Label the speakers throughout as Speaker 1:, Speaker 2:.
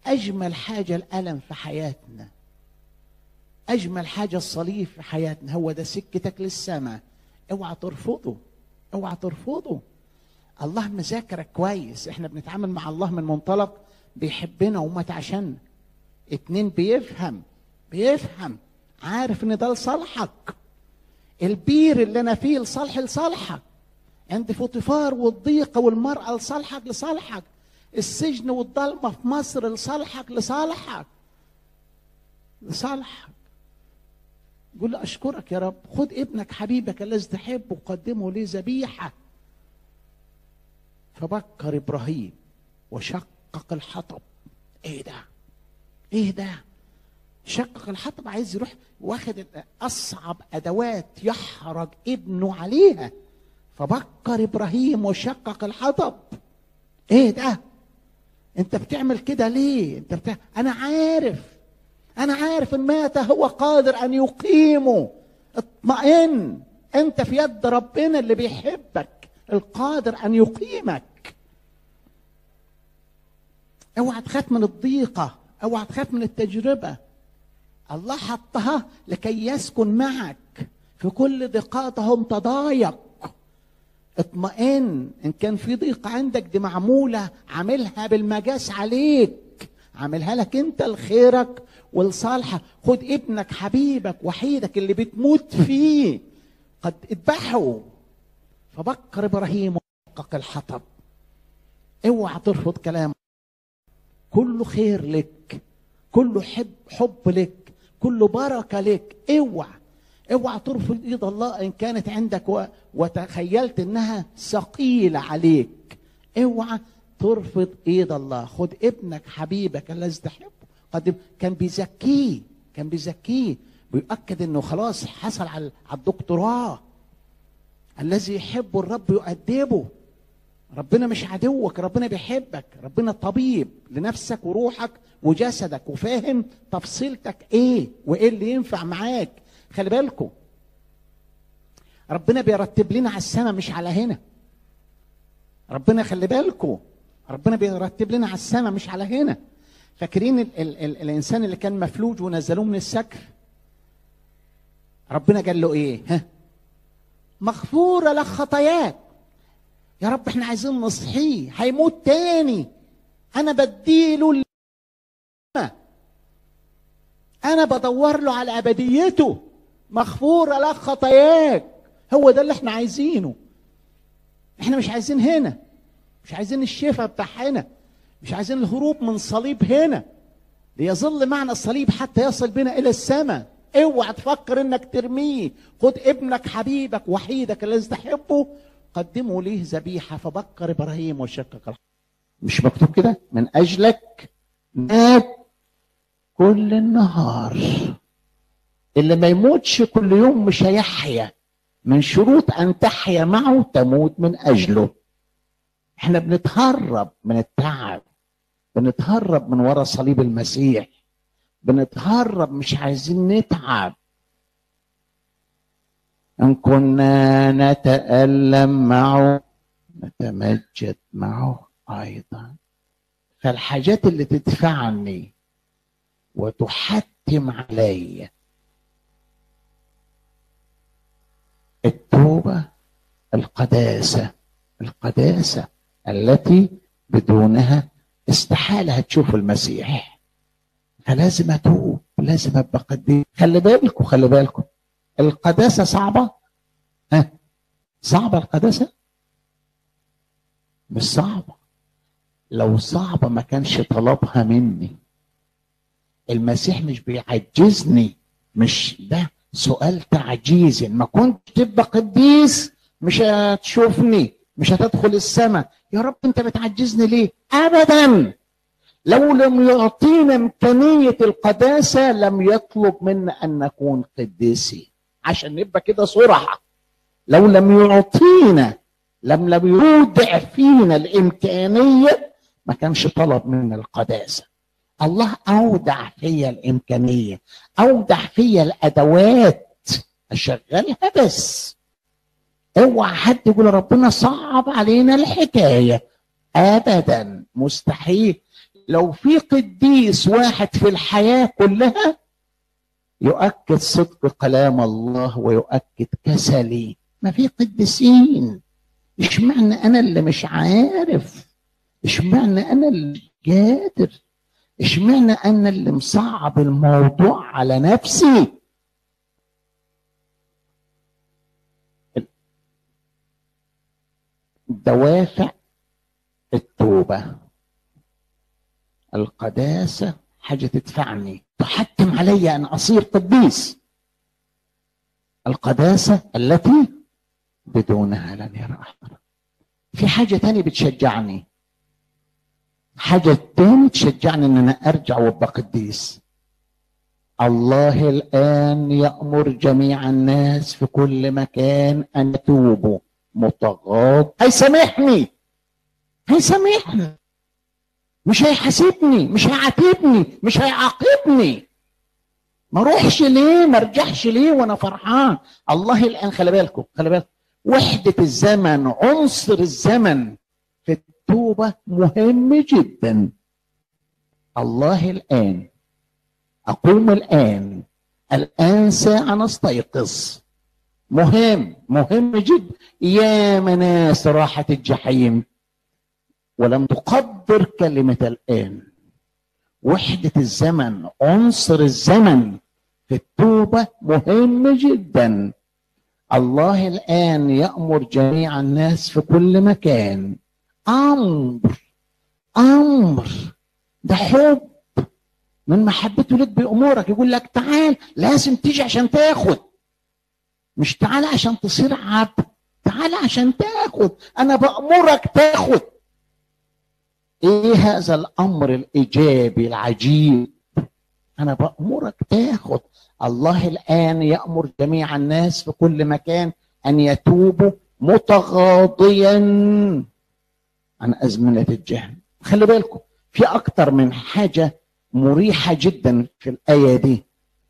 Speaker 1: اجمل حاجه الالم في حياتنا اجمل حاجه الصليب في حياتنا هو ده سكتك للسماء اوعى ترفضه اوعى ترفضه الله مذاكرك كويس احنا بنتعامل مع الله من منطلق بيحبنا ومات عشاننا اتنين بيفهم بيفهم عارف ان ده لصالحك البير اللي انا فيه لصالح لصالحك عند فوتيفار والضيقه والمراه لصالحك لصالحك السجن والضلمه في مصر لصالحك لصالحك لصالحك قول له اشكرك يا رب خد ابنك حبيبك الذي تحبه وقدمه لي ذبيحه فبكر ابراهيم وشقق الحطب ايه ده ايه ده شقق الحطب عايز يروح واخد اصعب ادوات يحرج ابنه عليها فبكر ابراهيم وشقق الحطب ايه ده انت بتعمل كده ليه انت بتعمل... انا عارف انا عارف ان مات هو قادر ان يقيمه اطمئن انت في يد ربنا اللي بيحبك القادر ان يقيمك اوعى تخاف من الضيقه اوعى تخاف من التجربه الله حطها لكي يسكن معك في كل ضيقاتهم تضايق اطمئن ان كان في ضيق عندك دي معموله عاملها بالمجاس عليك عاملها لك انت لخيرك ولصالحك خد ابنك حبيبك وحيدك اللي بتموت فيه قد اذبحه فبكر ابراهيم وحقق الحطب اوعى ترفض كلامه كله خير لك كله حب حب لك كله بركه لك اوعى اوعى ترفض ايد الله ان كانت عندك و... وتخيلت انها ثقيله عليك اوعى ترفض ايد الله خد ابنك حبيبك الذي تحبه قد كان بيزكيه كان بيزكيه بيؤكد انه خلاص حصل على الدكتوراه الذي يحبه الرب يؤدبه ربنا مش عدوك ربنا بيحبك ربنا طبيب لنفسك وروحك وجسدك وفاهم تفصيلتك ايه وايه اللي ينفع معاك خلي بالكم ربنا بيرتب لنا على السماء مش على هنا ربنا خلي بالكم ربنا بيرتب لنا على السماء مش على هنا فاكرين ال ال ال الانسان اللي كان مفلوج ونزلوه من السكر ربنا قال له ايه ها مغفورة لك خطاياك يا رب احنا عايزين نصحيه هيموت تاني انا بديله انا بدور له على ابديته مغفوره لك خطاياك هو ده اللي احنا عايزينه احنا مش عايزين هنا مش عايزين الشفاء بتاع هنا مش عايزين الهروب من صليب هنا ليظل معنا الصليب حتى يصل بنا الى السماء اوعى تفكر انك ترميه خد ابنك حبيبك وحيدك الذي تحبه قدمه ليه ذبيحه فبكر ابراهيم وشقق مش مكتوب كده من اجلك مات كل النهار اللي ما يموتش كل يوم مش هيحيا من شروط ان تحيا معه تموت من اجله احنا بنتهرب من التعب بنتهرب من ورا صليب المسيح بنتهرب مش عايزين نتعب ان كنا نتالم معه نتمجد معه ايضا فالحاجات اللي تدفعني وتحتم علي التوبه القداسه القداسه التي بدونها استحاله هتشوف المسيح فلازم اتوب لازم ابقى قديس خلي بالكم خلي بالكم القداسه صعبه ها صعبه القداسه مش صعبه لو صعبه ما كانش طلبها مني المسيح مش بيعجزني مش ده سؤال تعجيز ما كنت تبقى قديس مش هتشوفني مش هتدخل السماء يا رب انت بتعجزني ليه ابدا لو لم يعطينا امكانيه القداسه لم يطلب منا ان نكون قديسين عشان نبقى كده صرحه لو لم يعطينا لم لم يودع فينا الامكانيه ما كانش طلب منا القداسه الله اودع فيا الامكانيه اودع فيا الادوات اشغلها بس اوعى حد يقول ربنا صعب علينا الحكايه ابدا مستحيل لو في قديس واحد في الحياه كلها يؤكد صدق كلام الله ويؤكد كسلي ما في قديسين اشمعنى انا اللي مش عارف اشمعنى انا اللي قادر اشمعنى انا اللي مصعب الموضوع على نفسي دوافع التوبه القداسه حاجه تدفعني تحتم علي ان اصير قديس القداسه التي بدونها لن يرى احد في حاجه تانية بتشجعني حاجه تانية تشجعني ان انا ارجع وابقى قديس الله الان يامر جميع الناس في كل مكان ان يتوبوا متغاض هيسامحني هيسامحني مش هيحاسبني مش هيعاتبني مش هيعاقبني ما اروحش ليه ما ارجعش ليه وانا فرحان الله الان خلي بالكم خلي بالكم وحده الزمن عنصر الزمن في التوبه مهم جدا الله الان اقوم الان الان ساعه نستيقظ مهم مهم جدا يا ناس راحت الجحيم ولم تقدر كلمة الآن وحدة الزمن عنصر الزمن في التوبة مهم جدا الله الآن يأمر جميع الناس في كل مكان أمر أمر ده حب من محبته لك بأمورك يقول لك تعال لازم تيجي عشان تاخد مش تعال عشان تصير عبد تعال عشان تاخد أنا بأمرك تاخد ايه هذا الامر الايجابي العجيب انا بامرك تاخد الله الان يامر جميع الناس في كل مكان ان يتوبوا متغاضيا عن ازمنه الجهل خلي بالكم في اكتر من حاجه مريحه جدا في الايه دي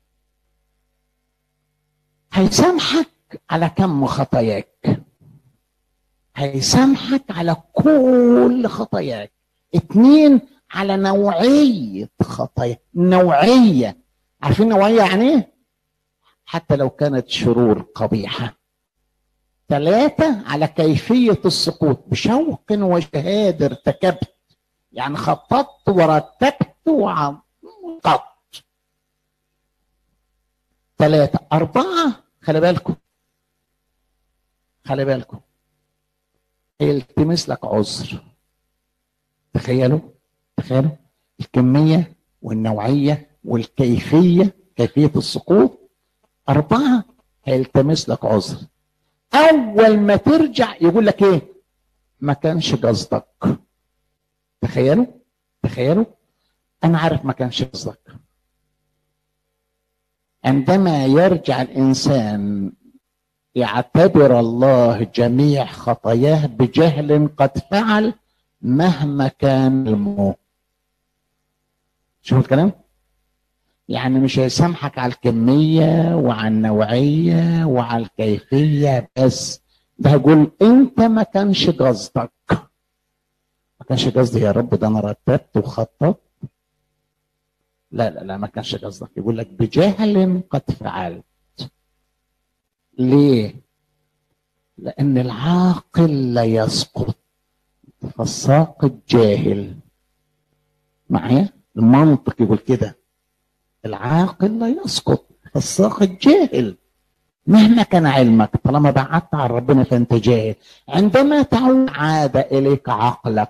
Speaker 1: هيسامحك على كم خطاياك هيسامحك على كل خطاياك اتنين على نوعية خطايا نوعية عارفين نوعية يعني ايه حتى لو كانت شرور قبيحة ثلاثة على كيفية السقوط بشوق وجهاد ارتكبت يعني خططت ورتبت وعطت ثلاثة أربعة خلي بالكم خلي بالكم التمس لك عذر تخيلوا تخيلوا الكمية والنوعية والكيفية كيفية السقوط أربعة هيلتمس لك عذر أول ما ترجع يقول لك إيه ما كانش قصدك تخيلوا تخيلوا أنا عارف ما كانش قصدك عندما يرجع الإنسان يعتبر الله جميع خطاياه بجهل قد فعل مهما كان المو شوفوا الكلام يعني مش هيسامحك على الكمية وعلى النوعية وعلى الكيفية بس ده هيقول انت ما كانش قصدك ما كانش قصدي يا رب ده انا رتبت وخططت لا لا لا ما كانش قصدك يقول لك بجهل قد فعلت ليه لان العاقل لا يسقط فالساقط جاهل معايا المنطق يقول كده العاقل لا يسقط فالساقط جاهل مهما كان علمك طالما بعدت عن ربنا فانت جاهل عندما تعود عاد اليك عقلك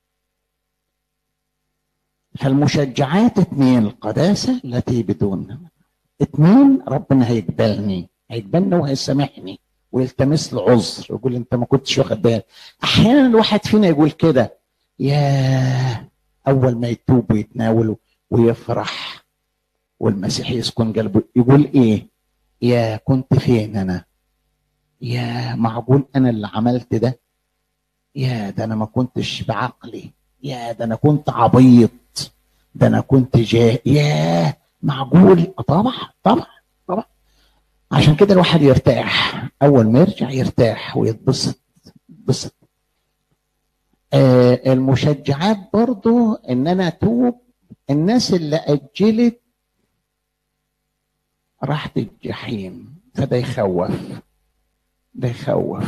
Speaker 1: فالمشجعات اثنين القداسة التي بدون اثنين ربنا هيقبلني هيقبلني وهيسامحني ويلتمس له عذر يقول انت ما كنتش واخد بالك احيانا الواحد فينا يقول كده يا اول ما يتوب ويتناول ويفرح والمسيح يسكن قلبه يقول ايه يا كنت فين انا يا معقول انا اللي عملت ده يا ده انا ما كنتش بعقلي يا ده انا كنت عبيط ده انا كنت جاه يا معقول طبعا طبعا طبعا عشان كده الواحد يرتاح اول ما يرجع يرتاح ويتبسط يتبسط آه المشجعات برضو ان انا اتوب الناس اللي اجلت راحت الجحيم فده يخوف ده يخوف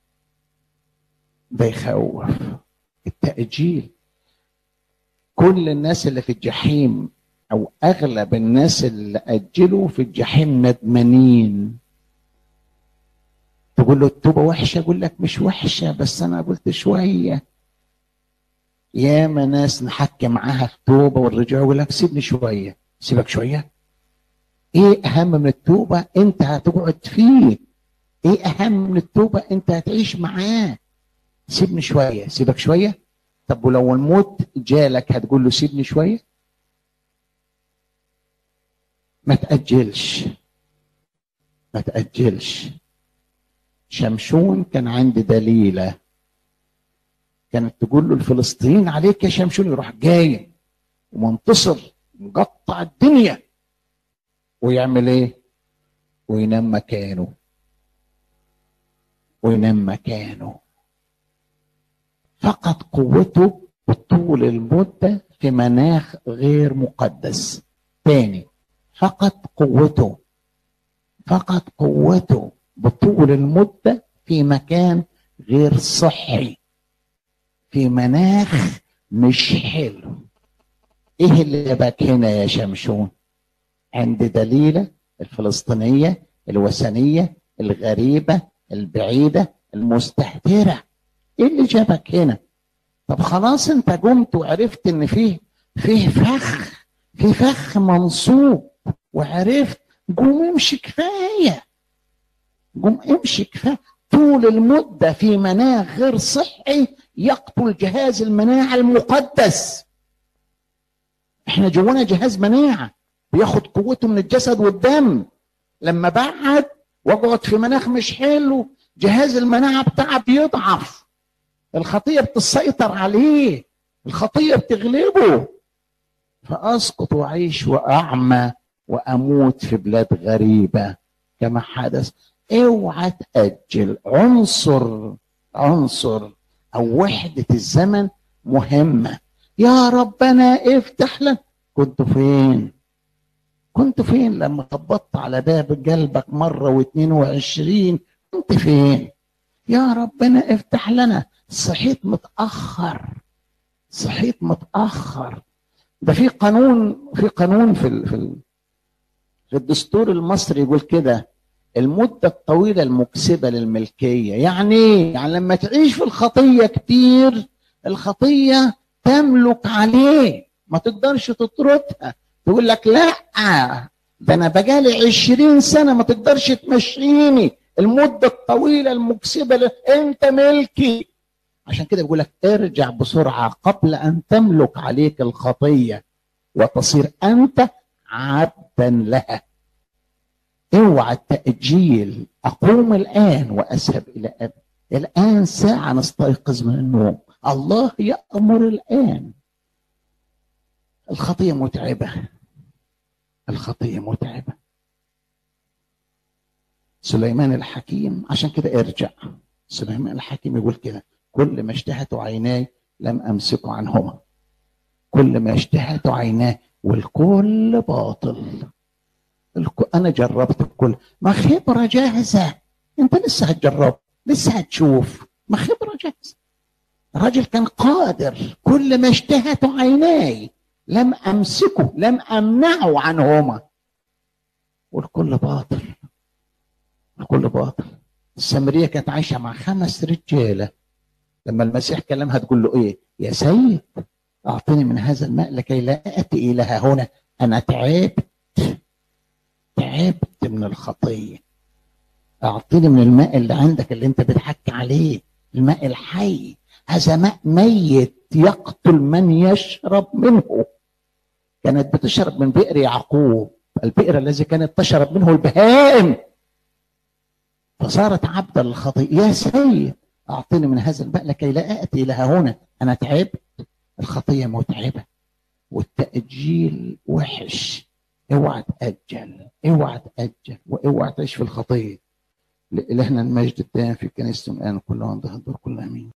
Speaker 1: ده يخوف التأجيل كل الناس اللي في الجحيم او اغلب الناس اللي اجلوا في الجحيم ندمانين تقول له التوبه وحشه يقول لك مش وحشه بس انا قلت شويه ياما ناس نحكي معاها في توبه والرجوع يقول لك سيبني شويه سيبك شويه ايه اهم من التوبه انت هتقعد فيه ايه اهم من التوبه انت هتعيش معاه سيبني شويه سيبك شويه طب ولو الموت جالك هتقول له سيبني شويه ما تاجلش ما تاجلش شمشون كان عند دليله كانت تقول له الفلسطينيين عليك يا شمشون يروح جاي ومنتصر مقطع الدنيا ويعمل ايه وينام مكانه وينام مكانه فقد قوته طول المدة في مناخ غير مقدس تاني فقد قوته فقد قوته بطول المدة في مكان غير صحي في مناخ مش حلو ايه اللي جابك هنا يا شمشون عند دليلة الفلسطينية الوثنية الغريبة البعيدة المستهترة ايه اللي جابك هنا طب خلاص انت قمت وعرفت ان فيه فيه فخ في فخ منصوب وعرفت قوم امشي كفايه قوم امشي كفايه طول المده في مناخ غير صحي يقتل جهاز المناعه المقدس احنا جوانا جهاز مناعه بياخد قوته من الجسد والدم لما بعد واقعد في مناخ مش حلو جهاز المناعه بتاعه بيضعف الخطيه بتسيطر عليه الخطيه بتغلبه فاسقط واعيش واعمى واموت في بلاد غريبه كما حدث اوعى تاجل عنصر عنصر او وحده الزمن مهمه يا ربنا افتح لنا كنت فين كنت فين لما خبطت على باب قلبك مرة واثنين وعشرين كنت فين يا ربنا افتح لنا صحيت متأخر صحيت متأخر ده في قانون في قانون في ال في, ال في الدستور المصري يقول كده المدة الطويلة المكسبة للملكية يعني ايه؟ يعني لما تعيش في الخطية كتير الخطية تملك عليه ما تقدرش تطردها تقول لك لا ده انا بقالي عشرين سنة ما تقدرش تمشيني المدة الطويلة المكسبة ل... انت ملكي عشان كده بيقول لك ارجع بسرعة قبل ان تملك عليك الخطية وتصير انت عبدا لها اوعى التأجيل اقوم الان واذهب الى ابي الان ساعة نستيقظ من النوم الله يأمر الان الخطية متعبة الخطية متعبة سليمان الحكيم عشان كده ارجع سليمان الحكيم يقول كده كل ما اشتهت عيناي لم امسكه عنهما كل ما اشتهت عيناي والكل باطل الك... انا جربت الكل ما خبره جاهزه انت لسه هتجرب لسه هتشوف ما خبره جاهزه الراجل كان قادر كل ما اشتهت عيناي لم امسكه لم امنعه عنهما والكل باطل الكل باطل السامريه كانت عايشه مع خمس رجاله لما المسيح كلمها تقول له ايه يا سيد اعطني من هذا الماء لكي لا اتي الى هنا انا تعبت تعبت من الخطيه اعطني من الماء اللي عندك اللي انت بتحكي عليه الماء الحي هذا ماء ميت يقتل من يشرب منه كانت بتشرب من بئر يعقوب البئر الذي كانت تشرب منه البهائم فصارت عبدا للخطيئة يا سيد أعطني من هذا الماء لكي لا أتي إلى هنا أنا تعبت الخطية متعبة والتأجيل وحش اوعى تأجل اوعى تأجل واوعى تعيش في الخطية لإلهنا المجد الدائم في كنيسة الآن كل عام ظهر كل أمين